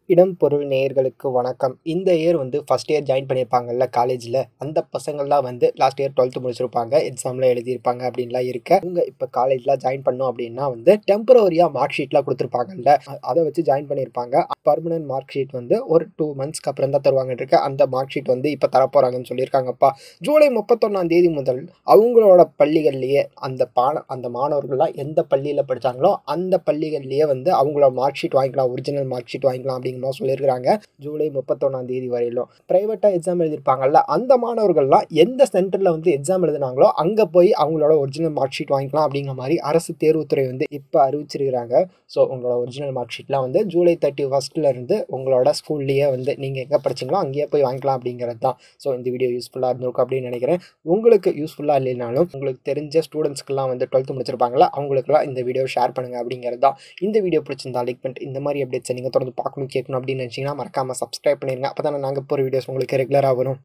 இடம் பொருள் நேயர்களுக்கு வணக்கம் இந்த இயர் வந்து ஃபஸ்ட் இயர் ஜாயின் பண்ணியிருப்பாங்கல்ல காலேஜில் அந்த பசங்கள்லாம் வந்து லாஸ்ட் இயர் டுவெல்த்து முடிச்சிருப்பாங்க எக்ஸாமில் எழுதியிருப்பாங்க அப்படின்லாம் இருக்க அவங்க இப்போ காலேஜில் ஜாயின் பண்ணோம் அப்படின்னா வந்து டெம்பரவரியாக மார்க் ஷீட்லாம் கொடுத்துருப்பாங்கல்ல அ- அதை வச்சு ஜாயின் பண்ணியிருப்பாங்க பர்மனன்ட் மார்க் ஷீட் வந்து ஒரு டூ மந்த்ஸ்க்கு அப்புறம் தான் தருவாங்க இருக்க அந்த மார்க் ஷீட் வந்து இப்போ தரப்போகிறாங்கன்னு சொல்லியிருக்காங்கப்பா ஜூலை முப்பத்தொன்னாம் தேதி முதல் அவங்களோட பள்ளிகள்லேயே அந்த பான அந்த மாணவர்கள்லாம் எந்த பள்ளியில் படித்தாங்களோ அந்த பள்ளிகள்லேயே வந்து அவங்களோட மார்க் ஷீட் வாங்கிக்கலாம் ஒரிஜினல் மார்க் ஷீட் வாங்கிக்கலாம் அப்படிங்கிற மாதிரி சொல்லியிருக்காங்க ஜூலை முப்பத்தொன்னாம் தேதி வரையிலும் ப்ரைவேட்டாக எக்ஸாம் எழுதியிருப்பாங்கல்ல அந்த மாணவர்கள்லாம் எந்த சென்டரில் வந்து எக்ஸாம் எழுதினாங்களோ அங்கே போய் அவங்களோட ஒரிஜினல் மார்க் ஷீட் வாங்கிக்கலாம் அப்படிங்கிற மாதிரி அரசு தேர்வுத்துறை வந்து இப்போ அறிவிச்சிருக்கிறாங்க ஸோ உங்களோட ஒரிஜினல் மார்க் ஷீட்லாம் வந்து ஜூலை தேர்ட்டி இருந்து உங்களோட ஸ்கூல்லையே வந்து நீங்கள் எங்கே படிச்சீங்களோ அங்கேயே போய் வாங்கிக்கலாம் அப்படிங்கிறது தான் ஸோ இந்த வீடியோ யூஸ்ஃபுல்லாக இருந்திருக்கும் அப்படின்னு நினைக்கிறேன் உங்களுக்கு யூஸ்ஃபுல்லாக இல்லைனாலும் உங்களுக்கு தெரிஞ்ச ஸ்டூடெண்ட்ஸ்க்கெல்லாம் வந்து டுவெல்த்து முடிச்சிருப்பாங்களா அவங்களுக்குலாம் இந்த வீடியோ ஷேர் பண்ணுங்கள் அப்படிங்கிறது தான் இந்த வீடியோ பிடிச்சிருந்தா லைக் பண்ணிட்டு இந்த மாதிரி அப்டேட்ஸை நீங்கள் தொடர்ந்து பார்க்கணும் கேட்கணும் அப்படின்னு நினச்சிங்கன்னா மறக்காமல் சப்ஸ்கிரைப் பண்ணிடுங்க அப்போ தானே நாங்கள் போகிற வீடியோஸ் உங்களுக்கு ரெகுலராக வரும்